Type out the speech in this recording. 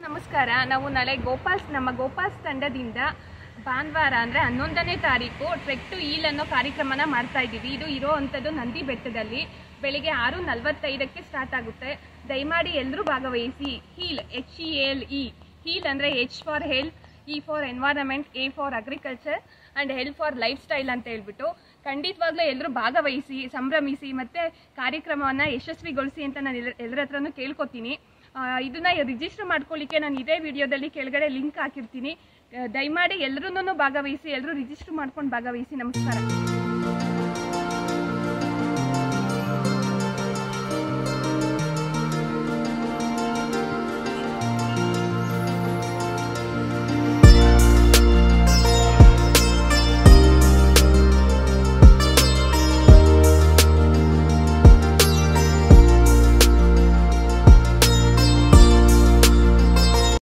ನಮಸ್ಕಾರ ನಾವು ನಾಳೆ ಗೋಪಾಲ್ಸ್ ನಮ್ಮ ಗೋಪಾಲ್ಸ್ ತಂಡದಿಂದ ಭಾನುವಾರ ಅಂದರೆ ಹನ್ನೊಂದನೇ ತಾರೀಕು ಟ್ರೆಕ್ ಟು ಈಲ್ ಅನ್ನೋ ಕಾರ್ಯಕ್ರಮನ ಮಾಡ್ತಾ ಇದ್ದೀವಿ ಇದು ಇರೋ ಅಂಥದ್ದು ನಂದಿ ಬೆಟ್ಟದಲ್ಲಿ ಬೆಳಿಗ್ಗೆ ಆರು ನಲವತ್ತೈದಕ್ಕೆ ಸ್ಟಾರ್ಟ್ ಆಗುತ್ತೆ ದಯಮಾಡಿ ಎಲ್ಲರೂ ಭಾಗವಹಿಸಿ heal H E L E heal ಅಂದರೆ H for health E for environment A for agriculture and health for lifestyle ಅಂತ ಹೇಳ್ಬಿಟ್ಟು ಖಂಡಿತವಾಗ್ಲೂ ಎಲ್ಲರೂ ಭಾಗವಹಿಸಿ ಸಂಭ್ರಮಿಸಿ ಮತ್ತು ಕಾರ್ಯಕ್ರಮವನ್ನು ಯಶಸ್ವಿಗೊಳಿಸಿ ಅಂತ ನಾನು ಎಲ್ಲ ಎಲ್ಲರ ಹತ್ರನೂ ಕೇಳ್ಕೊತೀನಿ ಆ, ಇದನ್ನ ರಿಜಿಸ್ಟರ್ ಮಾಡ್ಕೊಳ್ಳಿಕ್ಕೆ ನಾನು ಇದೇ ವಿಡಿಯೋದಲ್ಲಿ ಕೆಳಗಡೆ ಲಿಂಕ್ ಹಾಕಿರ್ತೀನಿ ಆ, ದಯಮಾಡಿ ಎಲ್ಲರೂ ಭಾಗವಹಿಸಿ ಎಲ್ಲರೂ ರಿಜಿಸ್ಟರ್ ಮಾಡ್ಕೊಂಡು ಭಾಗವಹಿಸಿ ನಮಸ್ಕಾರ